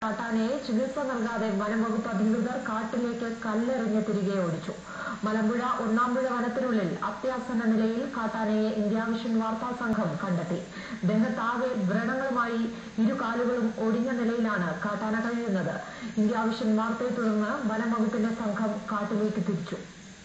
കാട്ടാനയെ ചികിത്സ നൽകാതെ വനംവകുപ്പ് അധികൃതർ കാട്ടിലേക്ക് കല്ലെറിഞ്ഞ് തിരികെ ഓടിച്ചു മലമ്പുഴ ഒന്നാമ്പുഴ വനത്തിനുള്ളിൽ അത്യാസന്ന നിലയിൽ കാട്ടാനയെ ഇന്ത്യാവിഷൻ വാർത്താ സംഘം കണ്ടെത്തി ദേഹത്താകെ വ്രണങ്ങളുമായി ഇരു കാലുകളും ഒടിഞ്ഞ നിലയിലാണ് കാട്ടാന കഴിയുന്നത് ഇന്ത്യാവിഷൻ വാർത്തയെ തുടർന്ന് വനംവകുപ്പിന്റെ സംഘം കാട്ടിലേക്ക് തിരിച്ചു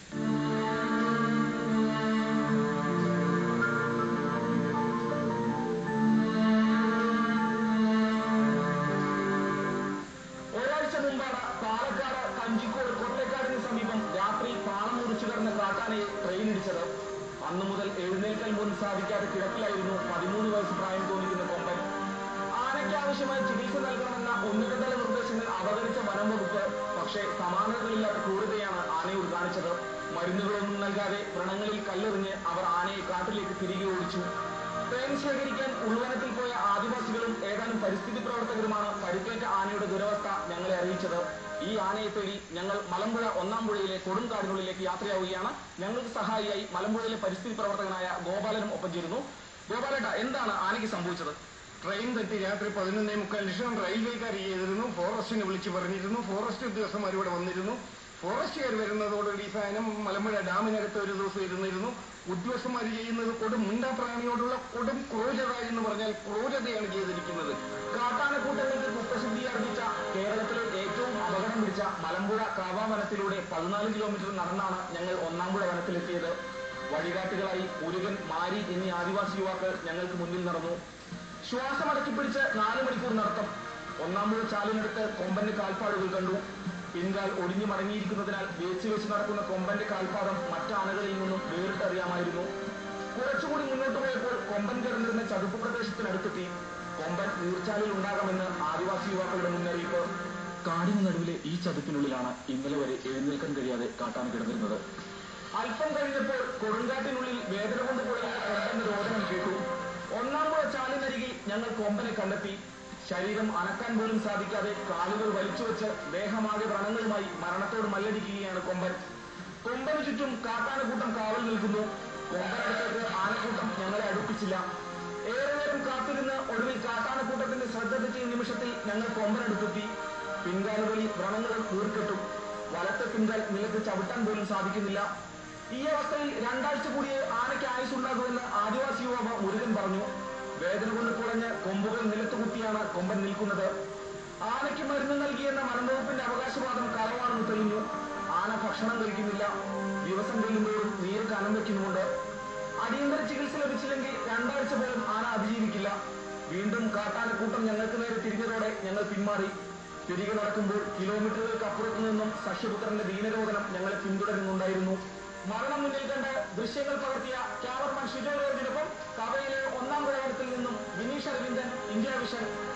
ഒരാഴ്ച മുമ്പാണ് പാലക്കാട് കഞ്ചിക്കോട് കൊട്ടേക്കാടിന് സമീപം രാത്രി പാളം മുറിച്ചു കിടന്ന കാട്ടാനയെ ട്രെയിൻ ഇടിച്ചത് അന്നു മുതൽ എഴുന്നേൽക്കാൻ പോലും സാധിക്കാതെ കിടപ്പിലായിരുന്നു പതിമൂന്ന് വയസ്സ് പ്രായം തോന്നിക്കുന്ന കൊമ്പൻ ആനയ്ക്ക് ആവശ്യമായ ചികിത്സ നൽകണമെന്ന ഉന്നതതല നിർദ്ദേശങ്ങൾ അവഗണിച്ച വനം വകുപ്പ് പക്ഷേ സമാനതകളില്ലാത്ത ക്രൂരതയാണ് ആനയോട് കാണിച്ചത് മരുന്നുകളൊന്നും നൽകാതെ വ്രണങ്ങളിൽ കല്ലെറിഞ്ഞ് അവർ ആനയെ കാട്ടിലേക്ക് തിരികെ ഓടിച്ചു തേൻ ശേഖരിക്കാൻ ഉൾവനത്തിൽ പോയ ആദിവാസികളും ഏതാനും പരിസ്ഥിതി പ്രവർത്തകരുമാണ് പരിക്കേറ്റ ആനയുടെ ദുരവസ്ഥ ഞങ്ങളെ അറിയിച്ചത് ഈ ആനയെ തേടി ഞങ്ങൾ മലമ്പുഴ ഒന്നാം പുഴയിലെ കൊടുങ്കാടിനുള്ളിലേക്ക് യാത്രയാവുകയാണ് ഞങ്ങൾക്ക് സഹായിയായി മലമ്പുഴയിലെ പരിസ്ഥിതി പ്രവർത്തകനായ ഗോപാലനും ഒപ്പം ചേരുന്നു ഗോപാലേട്ട എന്താണ് ആനയ്ക്ക് സംഭവിച്ചത് ട്രെയിൻ തെറ്റി രാത്രി പതിനൊന്നേ മുക്കാൽ ലക്ഷം റെയിൽവേക്കാർ ചെയ്തിരുന്നു ഫോറസ്റ്റിനെ വിളിച്ചു പറഞ്ഞിരുന്നു ഫോറസ്റ്റ് ഉദ്യോഗസ്ഥന്മാർ ഇവിടെ വന്നിരുന്നു ഫോറസ്റ്റുകാർ വരുന്നതോടുകൂടി ഈ സാധനം മലമ്പുഴ ഡാമിനകത്ത് ഒരു ദിവസം ഇരുന്നിരുന്നു ഉദ്യോഗസ്ഥന്മാർ ചെയ്യുന്നത് കൊടും മിണ്ടാപ്രാണിയോടുള്ള കൊടും ക്രൂരത എന്ന് പറഞ്ഞാൽ ക്രൂരതയാണ് ചെയ്തിരിക്കുന്നത് കാട്ടാനക്കൂട്ടങ്ങൾക്ക് കുപ്രസിദ്ധി ആർജിച്ച കേരളത്തിലെ ഏറ്റവും അപകടം പിടിച്ച മലമ്പുഴ കാവാ വനത്തിലൂടെ പതിനാല് കിലോമീറ്റർ നടന്നാണ് ഞങ്ങൾ ഒന്നാമ്പുഴ വനത്തിലെത്തിയത് വഴികാട്ടുകളായി മുരുകൻ മാരി എന്നീ ആദിവാസി യുവാക്കൾ ഞങ്ങൾക്ക് മുന്നിൽ നടന്നു ശ്വാസമടക്കി പിടിച്ച് നാല് മണിക്കൂർ നടത്തം ഒന്നാമ്പുഴ ചാലിനടുത്ത് കൊമ്പന്റെ കാൽപ്പാടുകൾ കണ്ടു പിൻകാൽ ഒടിഞ്ഞു മടങ്ങിയിരിക്കുന്നതിനാൽ വേച്ച് വെച്ച് നടക്കുന്ന കൊമ്പന്റെ കാൽപ്പാദം മറ്റാനകളിൽ നിന്നും വേറിട്ടറിയാമായിരുന്നു കുറച്ചുകൂടി മുന്നോട്ട് പോയപ്പോൾ കൊമ്പൻ കിടന്നിരുന്ന ചതുപ്പ് പ്രദേശത്തിനടുത്തെത്തി കൊമ്പൻ നീർച്ചാലിൽ ഉണ്ടാകാമെന്ന് ആദിവാസി യുവാക്കളുടെ മുന്നറിയിപ്പ് കാടിന് നടുവിലെ ഈ ചതുപ്പിനുള്ളിലാണ് ഇന്നലെ വരെ എഴുന്നേൽക്കാൻ കഴിയാതെ കാട്ടാൻ കിടന്നിരുന്നത് അല്പം കഴിഞ്ഞപ്പോൾ കൊടുങ്കാട്ടിനുള്ളിൽ വേദന കൊണ്ട് കുഴയുന്ന കൊമ്പന്റെ രോദനം കേട്ടു ഒന്നാമ്പുഴ ചാലിനരികിൽ ഞങ്ങൾ കൊമ്പനെ കണ്ടെത്തി ശരീരം അനക്കാൻ പോലും സാധിക്കാതെ കാലുകൾ വലിച്ചുവെച്ച് ദേഹമാകെ വ്രണങ്ങളുമായി മരണത്തോട് മല്ലടിക്കുകയാണ് കൊമ്പൻ കൊമ്പന് ചുറ്റും കാട്ടാനക്കൂട്ടം കാവൽ നിൽക്കുന്നു കൊമ്പനടുത്തേക്ക് ആനക്കൂട്ടം ഞങ്ങളെ അടുപ്പിച്ചില്ല ഏറെ നേരം കാത്തിരുന്ന് ഒടുവിൽ കാട്ടാനക്കൂട്ടത്തിന്റെ ശ്രദ്ധ തെറ്റിയ നിമിഷത്തിൽ ഞങ്ങൾ കൊമ്പനടുത്തെത്തി പിൻകാലുകളിൽ വ്രണങ്ങളും കൂർക്കെട്ടും വലത്തെ പിൻകാൽ നിലത്ത് ചവിട്ടാൻ പോലും സാധിക്കുന്നില്ല ഈ അവസ്ഥയിൽ രണ്ടാഴ്ച കൂടിയേ ആനയ്ക്ക് ആയുസുണ്ടാകുമെന്ന് ആദിവാസി യുവാവ് മുരുകൻ പറഞ്ഞു വേദന കൊണ്ട് കുളഞ്ഞ് കൊമ്പുകൾ നിലത്ത് കുത്തിയാണ് കൊമ്പൻ നിൽക്കുന്നത് ആനയ്ക്ക് മരുന്ന് നൽകിയെന്ന വനംവകുപ്പിന്റെ അവകാശവാദം കളവാണെന്ന് തെളിഞ്ഞു ആന ഭക്ഷണം കഴിക്കുന്നില്ല ദിവസം ചെല്ലുമ്പോഴും നീര് കനം വെക്കുന്നുമുണ്ട് അടിയന്തര ചികിത്സ ലഭിച്ചില്ലെങ്കിൽ രണ്ടാഴ്ച പോലും ആന അതിജീവിക്കില്ല വീണ്ടും കാട്ടാനക്കൂട്ടം ഞങ്ങൾക്ക് നേരെ തിരിഞ്ഞതോടെ ഞങ്ങൾ പിന്മാറി തിരികെ നടക്കുമ്പോൾ കിലോമീറ്ററുകൾക്ക് അപ്പുറത്തു നിന്നും സഷ്യപുത്രന്റെ ദീനരോധനം ഞങ്ങളെ പിന്തുടരുന്നുണ്ടായിരുന്നു മരണം മുന്നിൽ കണ്ട് ദൃശ്യങ്ങൾ പകർത്തിയ ക്യാമറമാൻ ഷിജോ ജോർജിനൊപ്പം കവയിലെ ഒന്നാം പ്രകടനത്തിൽ നിന്നും വിനീഷ് അരവിന്ദൻ ഇന്ത്യ വിഷൻ